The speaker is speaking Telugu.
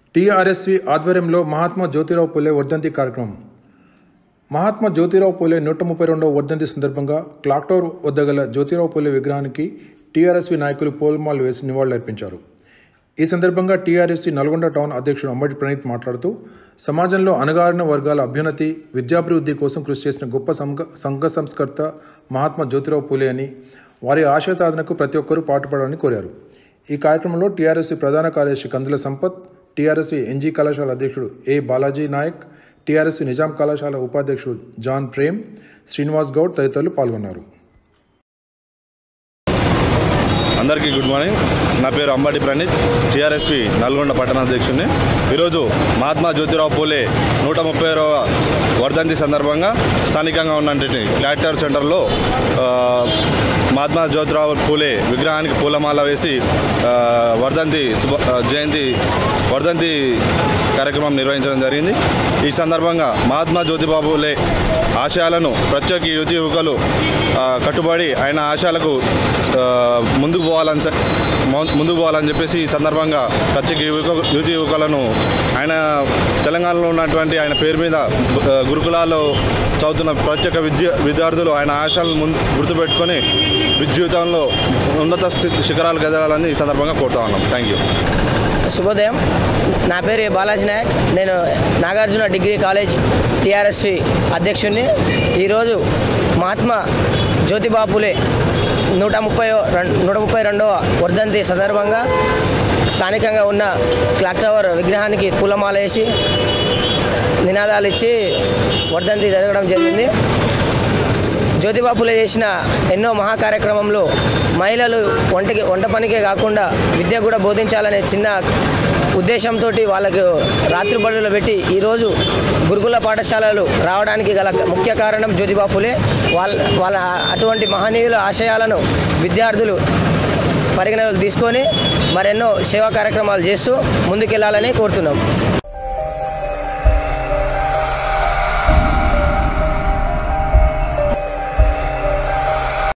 టీఆర్ఎస్వి ఆధ్వర్యంలో మహాత్మా జ్యోతిరావు పూలే వర్ధంతి కార్యక్రమం మహాత్మా జ్యోతిరావు పూలే నూట ముప్పై రెండవ వర్ధంతి సందర్భంగా క్లాక్ టవర్ వద్ద గల జ్యోతిరావు పూలే విగ్రహానికి టీఆర్ఎస్వి నాయకులు పూలమాలు వేసి నివాళులర్పించారు ఈ సందర్భంగా టీఆర్ఎస్వి నల్గొండ టౌన్ అధ్యక్షుడు అంబటి ప్రణీత్ మాట్లాడుతూ సమాజంలో అణగారిన వర్గాల అభ్యున్నతి విద్యాభివృద్ధి కోసం కృషి చేసిన గొప్ప సంఘ సంఘ సంస్కర్త మహాత్మా జ్యోతిరావు పూలే అని వారి ఆశయ సాధనకు ప్రతి ఒక్కరూ పాటుపడాలని కోరారు ఈ కార్యక్రమంలో టీఆర్ఎస్వి ప్రధాన కార్యదర్శి కందుల సంపత్ టీఆర్ఎస్వి ఎన్జీ కళాశాల అధ్యక్షుడు ఏ బాలాజీ నాయక్ టీఆర్ఎస్వి నిజాం కళాశాల ఉపాధ్యక్షుడు జాన్ ప్రేమ్ శ్రీనివాస్ గౌడ్ తదితరులు పాల్గొన్నారు అందరికీ గుడ్ మార్నింగ్ నా పేరు అంబటి ప్రణీత్ టీఆర్ఎస్పి నల్గొండ పట్టణాధ్యక్షుడిని ఈరోజు మహాత్మా జ్యోతిరావు పూలే నూట ముప్పై వర్ధంతి సందర్భంగా స్థానికంగా ఉన్నటువంటి క్లాక్టర్ సెంటర్లో ఆ, మహాత్మా జ్యోతిరావు పూలే విగ్రహానికి పూలమాల వేసి ఆ, వర్ధంతి శుభ ఆ, జయంతి వర్ధంతి కార్యక్రమం నిర్వహించడం జరిగింది ఈ సందర్భంగా మహాత్మా జ్యోతిబాబు పూలే ఆశయాలను ప్రత్యేక యువతి యువకులు ఆ, కట్టుబడి ఆయన ఆశయాలకు ఆ, ముందుకు పోవాలని స- మౌ- ముందుకు పోవాలని చెప్పేసి ఈ సందర్భంగా ప్రత్యేక యువక యువతి యువకులను ఆయన తెలంగాణలో ఉన్నటువంటి ఆయన పేరు మీద ఆ, గురుకులాల్లో చదువుతున్న ప్రత్యేక విద్య విద్యార్థులు ఆయన ఆశయాలను ముందు గుర్తుపెట్టుకొని విద్య జీవితంలో ఉన్నత స్థి- శిఖరాలు గెదగాలని ఈ సందర్భంగా కోరుతా ఉన్నాం థ్యాంక్ యూ శుభోదయం నా పేరు బాలాజీ నాయక్ నేను నాగార్జున డిగ్రీ కాలేజ్ టీఆర్ఎస్వి అధ్యక్షుడిని ఈరోజు మహాత్మా జ్యోతిబా పూలే నూట ముప్పై రెం- నూట ముప్పై రెండవ వర్ధంతి సందర్భంగా స్థానికంగా ఉన్న క్లాక్ టవర్ విగ్రహానికి పూలమాల వేసి నినాదాలు ఇచ్చి వర్ధంతి జరగడం జరిగింది జ్యోతిబా పూలే చేసిన ఎన్నో మహా కార్యక్రమంలో మహిళలు వంటకి వంట పనికే కాకుండా విద్య కూడా బోధించాలనే చిన్న ఉద్దేశంతో వాళ్ళకు రాత్రి బడులు పెట్టి ఈరోజు గురుకుల పాఠశాలలు రావడానికి గల ముఖ్య కారణం జ్యోతిబా పూలే వాళ్ళ వాళ్ళ అటువంటి మహనీయుల ఆశయాలను విద్యార్థులు పరిగణనలు తీసుకొని మరెన్నో సేవా కార్యక్రమాలు చేస్తూ ముందుకెళ్లాలని కోరుతున్నాం